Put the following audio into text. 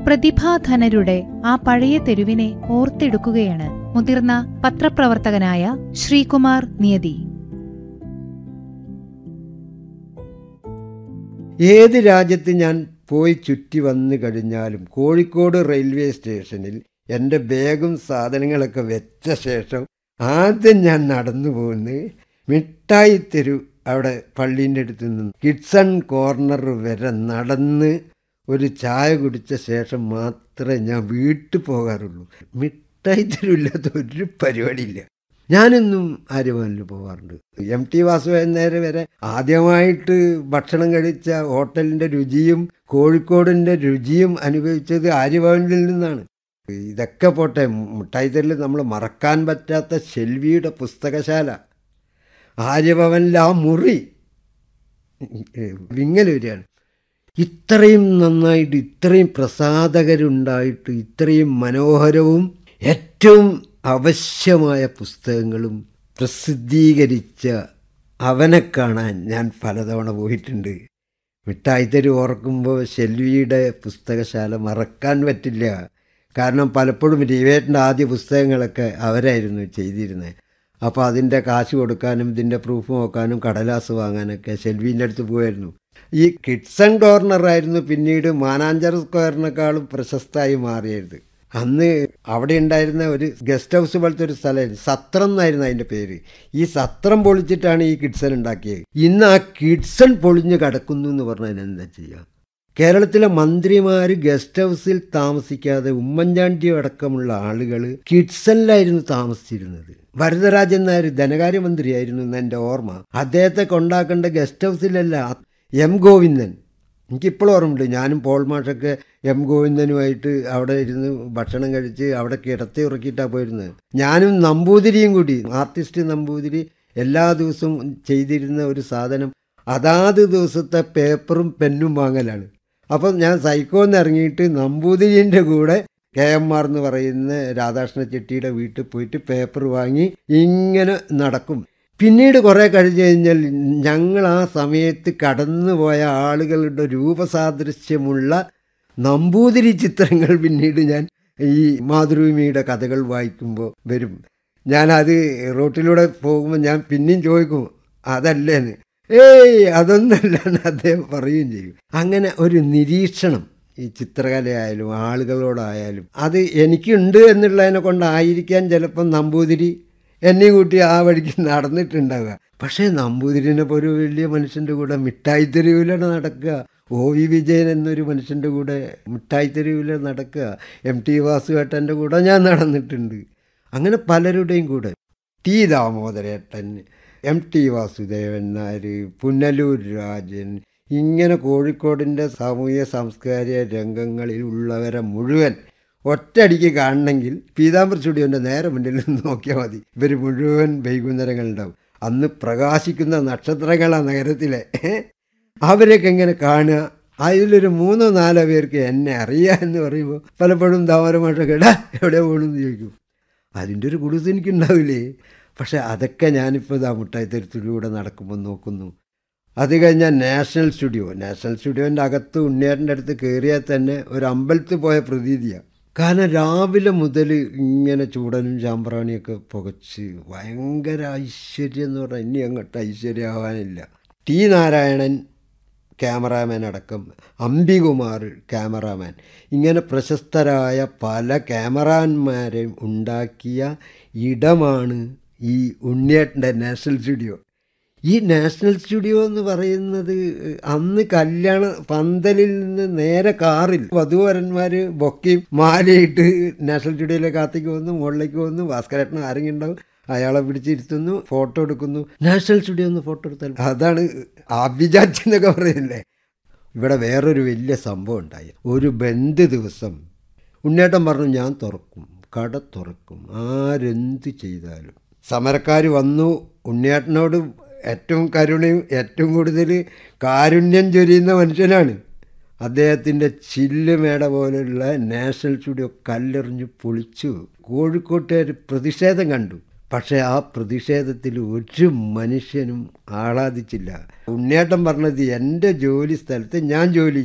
പ്രതിഭാധനരുടെ ആ പഴയ തെരുവിനെ ഓർത്തെടുക്കുകയാണ് മുതിർന്ന പത്രപ്രവർത്തകനായ ശ്രീകുമാർ നിയതി ഏത് രാജ്യത്ത് ഞാൻ പോയി ചുറ്റി വന്നു കഴിഞ്ഞാലും കോഴിക്കോട് റെയിൽവേ സ്റ്റേഷനിൽ എൻ്റെ ബാഗും സാധനങ്ങളൊക്കെ വെച്ച ശേഷം ആദ്യം ഞാൻ നടന്നു പോകുന്നത് മിഠായി തെരു അവിടെ പള്ളീൻ്റെ അടുത്ത് നിന്ന് കിഡ്സൺ കോർണർ വരെ നടന്ന് ഒരു ചായ കുടിച്ച ശേഷം മാത്രമേ ഞാൻ വീട്ടിൽ പോകാറുള്ളൂ മിഠായി തെരുവില്ലാത്ത ഒരു പരിപാടിയില്ല ഞാനെന്നും ആര്യഭവനിൽ പോകാറുണ്ട് എം ടി വാസുദേവൻ നേരെ വരെ ആദ്യമായിട്ട് ഭക്ഷണം കഴിച്ച ഹോട്ടലിൻ്റെ രുചിയും കോഴിക്കോടിൻ്റെ രുചിയും അനുഭവിച്ചത് ആര്യഭവനിൽ നിന്നാണ് ഇതൊക്കെ പോട്ടെ മുട്ടായിത്തരിൽ നമ്മൾ മറക്കാൻ പറ്റാത്ത ശെൽവിയുടെ പുസ്തകശാല ആര്യഭവനിലെ ആ മുറി വിങ്ങൽ വരികയാണ് ഇത്രയും നന്നായിട്ട് ഇത്രയും പ്രസാദകരുണ്ടായിട്ട് ഇത്രയും മനോഹരവും ഏറ്റവും അവശ്യമായ പുസ്തകങ്ങളും പ്രസിദ്ധീകരിച്ച അവനെ കാണാൻ ഞാൻ പലതവണ പോയിട്ടുണ്ട് മിഠായിത്തരി ഓർക്കുമ്പോൾ ശെൽവിയുടെ പുസ്തകശാല മറക്കാൻ പറ്റില്ല കാരണം പലപ്പോഴും രവിയേട്ടൻ്റെ ആദ്യ പുസ്തകങ്ങളൊക്കെ അവരായിരുന്നു ചെയ്തിരുന്നത് അപ്പോൾ അതിൻ്റെ കാശ് കൊടുക്കാനും ഇതിൻ്റെ പ്രൂഫ് നോക്കാനും കടലാസ് വാങ്ങാനൊക്കെ ഷെൽവീൻ്റെ അടുത്ത് പോകുമായിരുന്നു ഈ കിഡ്സൺ കോർണറായിരുന്നു പിന്നീട് മാനാഞ്ചർ സ്ക്വയറിനേക്കാളും പ്രശസ്തമായി മാറിയത് അന്ന് അവിടെ ഉണ്ടായിരുന്ന ഒരു ഗസ്റ്റ് ഹൗസ് പോലത്തെ ഒരു സ്ഥലമായിരുന്നു സത്രം എന്നായിരുന്നു അതിൻ്റെ പേര് ഈ സത്രം പൊളിച്ചിട്ടാണ് ഈ കിഡ്സൺ ഉണ്ടാക്കിയത് ഇന്ന് ആ കിഡ്സൺ പൊളിഞ്ഞ് കിടക്കുന്നു എന്ന് പറഞ്ഞാൽ എന്താ ചെയ്യുക കേരളത്തിലെ മന്ത്രിമാർ ഗസ്റ്റ് ഹൗസിൽ താമസിക്കാതെ ഉമ്മൻചാണ്ടി അടക്കമുള്ള ആളുകൾ കിഡ്സണിലായിരുന്നു താമസിച്ചിരുന്നത് വരദരാജൻ നായർ ധനകാര്യമന്ത്രിയായിരുന്നു എന്ന് എൻ്റെ ഓർമ്മ അദ്ദേഹത്തെ കൊണ്ടാക്കേണ്ട ഗസ്റ്റ് ഹൗസിലല്ല എം ഗോവിന്ദൻ എനിക്കിപ്പോഴും ഓർമ്മയുണ്ട് ഞാനും പോൾ മാഷൊക്കെ എം ഗോവിന്ദനുമായിട്ട് അവിടെ ഇരുന്ന് ഭക്ഷണം കഴിച്ച് അവിടെ കിടത്തി ഉറക്കിയിട്ടാണ് പോയിരുന്നത് ഞാനും നമ്പൂതിരിയും കൂടി ആർട്ടിസ്റ്റ് നമ്പൂതിരി എല്ലാ ദിവസവും ചെയ്തിരുന്ന ഒരു സാധനം അതാത് ദിവസത്തെ പേപ്പറും പെന്നും വാങ്ങലാണ് അപ്പം ഞാൻ സൈക്കോന്ന് ഇറങ്ങിയിട്ട് നമ്പൂതിരിൻ്റെ കൂടെ കെ എം ആർ എന്ന് പറയുന്ന രാധാകൃഷ്ണ ചെട്ടിയുടെ വീട്ടിൽ പോയിട്ട് പേപ്പർ വാങ്ങി ഇങ്ങനെ നടക്കും പിന്നീട് കുറേ കഴിഞ്ഞ് കഴിഞ്ഞാൽ ഞങ്ങൾ ആ സമയത്ത് കടന്നുപോയ ആളുകളുടെ രൂപസാദൃശ്യമുള്ള നമ്പൂതിരി ചിത്രങ്ങൾ പിന്നീട് ഞാൻ ഈ മാതൃഭൂമിയുടെ കഥകൾ വായിക്കുമ്പോൾ വരും ഞാനത് റോട്ടിലൂടെ പോകുമ്പോൾ ഞാൻ പിന്നെയും ചോദിക്കും അതല്ലേന്ന് ഏയ് അതൊന്നല്ല എന്ന് അദ്ദേഹം പറയുകയും ചെയ്യും അങ്ങനെ ഒരു നിരീക്ഷണം ഈ ചിത്രകലയായാലും ആളുകളോടായാലും അത് എനിക്കുണ്ട് എന്നുള്ളതിനെ കൊണ്ടായിരിക്കാൻ ചിലപ്പം നമ്പൂതിരി എന്നെ കൂട്ടി ആ വഴിക്ക് നടന്നിട്ടുണ്ടാവുക പക്ഷേ നമ്പൂതിരിനെ പോലെ ഒരു വലിയ മനുഷ്യൻ്റെ കൂടെ മിഠായി തെരുവിലാണ് നടക്കുക ഒ വി വിജയൻ എന്നൊരു മനുഷ്യൻ്റെ കൂടെ മിഠായി തെരുവിൽ നടക്കുക എം ടി വാസുവേട്ടൻ്റെ കൂടെ ഞാൻ നടന്നിട്ടുണ്ട് അങ്ങനെ പലരുടെയും കൂടെ ടി ദാമോദരേട്ടൻ എം ടി വാസുദേവൻ നായർ പുനലൂർ രാജൻ ഇങ്ങനെ കോഴിക്കോടിൻ്റെ സാമൂഹ്യ സാംസ്കാരിക രംഗങ്ങളിൽ ഉള്ളവരെ മുഴുവൻ ഒറ്റയടിക്ക് കാണണമെങ്കിൽ പീതാംബർ സ്റ്റുഡിയോൻ്റെ നേരെ മുന്നിൽ നിന്ന് നോക്കിയാൽ മതി ഇവർ മുഴുവൻ വൈകുന്നേരങ്ങളുണ്ടാവും അന്ന് പ്രകാശിക്കുന്ന നക്ഷത്രങ്ങളാണ് നഗരത്തിലെ അവരെയൊക്കെ എങ്ങനെ കാണുക അതിലൊരു മൂന്നോ നാലോ പേർക്ക് എന്നെ അറിയാം എന്ന് പറയുമ്പോൾ പലപ്പോഴും താമരമാഷൊക്കെ ഇടാ എവിടെ പോകണമെന്ന് ചോദിക്കും അതിൻ്റെ ഒരു കുടുസ് എനിക്കുണ്ടാവില്ലേ പക്ഷെ അതൊക്കെ ഞാനിപ്പോൾ ഇതാ മുട്ടായിത്തരത്തിലൂടെ നടക്കുമ്പോൾ നോക്കുന്നു അത് കഴിഞ്ഞാൽ നാഷണൽ സ്റ്റുഡിയോ നാഷണൽ സ്റ്റുഡിയോൻ്റെ അകത്ത് ഉണ്ണിയേട്ടൻ്റെ അടുത്ത് കയറിയാൽ തന്നെ ഒരു അമ്പലത്തിൽ പോയ പ്രതീതിയാണ് കാരണം രാവിലെ മുതൽ ഇങ്ങനെ ചൂടനും ചാമ്പ്രാണിയൊക്കെ പുകച്ച് ഭയങ്കര ഐശ്വര്യം എന്ന് പറഞ്ഞാൽ ഇനി അങ്ങോട്ട് ഐശ്വര്യമാവാനില്ല ടി നാരായണൻ ക്യാമറാമാൻ അടക്കം അംബികുമാർ ക്യാമറാമാൻ ഇങ്ങനെ പ്രശസ്തരായ പല ക്യാമറാന്മാരെയും ഉണ്ടാക്കിയ ഇടമാണ് ഈ ഉണ്ണിയേട്ടൻ്റെ നാഷണൽ സ്റ്റുഡിയോ ഈ നാഷണൽ സ്റ്റുഡിയോ എന്ന് പറയുന്നത് അന്ന് കല്യാണ പന്തലിൽ നിന്ന് നേരെ കാറിൽ വധുവരന്മാർ ബൊക്കയും മാലയിട്ട് നാഷണൽ സ്റ്റുഡിയോയിലെ കാത്തേക്ക് വന്നു മുകളിലേക്ക് വന്നു ഭാസ്കരേട്ടൻ ആരെങ്കിലും ഉണ്ടാവും അയാളെ പിടിച്ചിരുത്തുന്നു ഫോട്ടോ എടുക്കുന്നു നാഷണൽ സ്റ്റുഡിയോ ഒന്ന് ഫോട്ടോ എടുത്താൽ അതാണ് അഭിജാച്ച് എന്നൊക്കെ പറയുന്നില്ലേ ഇവിടെ വേറൊരു വലിയ സംഭവം ഉണ്ടായി ഒരു ബന്ദ് ദിവസം ഉണ്ണേട്ടൻ പറഞ്ഞു ഞാൻ തുറക്കും കട തുറക്കും ആരെന്ത് ചെയ്താലും സമരക്കാർ വന്നു ഉണ്ണിയേട്ടനോട് ഏറ്റവും കരുണയും ഏറ്റവും കൂടുതൽ കാരുണ്യം ചൊരിയുന്ന മനുഷ്യനാണ് അദ്ദേഹത്തിൻ്റെ ചില്ലുമേട പോലുള്ള നാഷണൽ സ്റ്റുഡിയോ കല്ലെറിഞ്ഞ് പൊളിച്ചു കോഴിക്കോട്ടുകാർ പ്രതിഷേധം കണ്ടു പക്ഷേ ആ പ്രതിഷേധത്തിൽ ഒരു മനുഷ്യനും ആഹ്ലാദിച്ചില്ല ഉണ്ണിയേട്ടൻ പറഞ്ഞത് എൻ്റെ ജോലി സ്ഥലത്ത് ഞാൻ ജോലി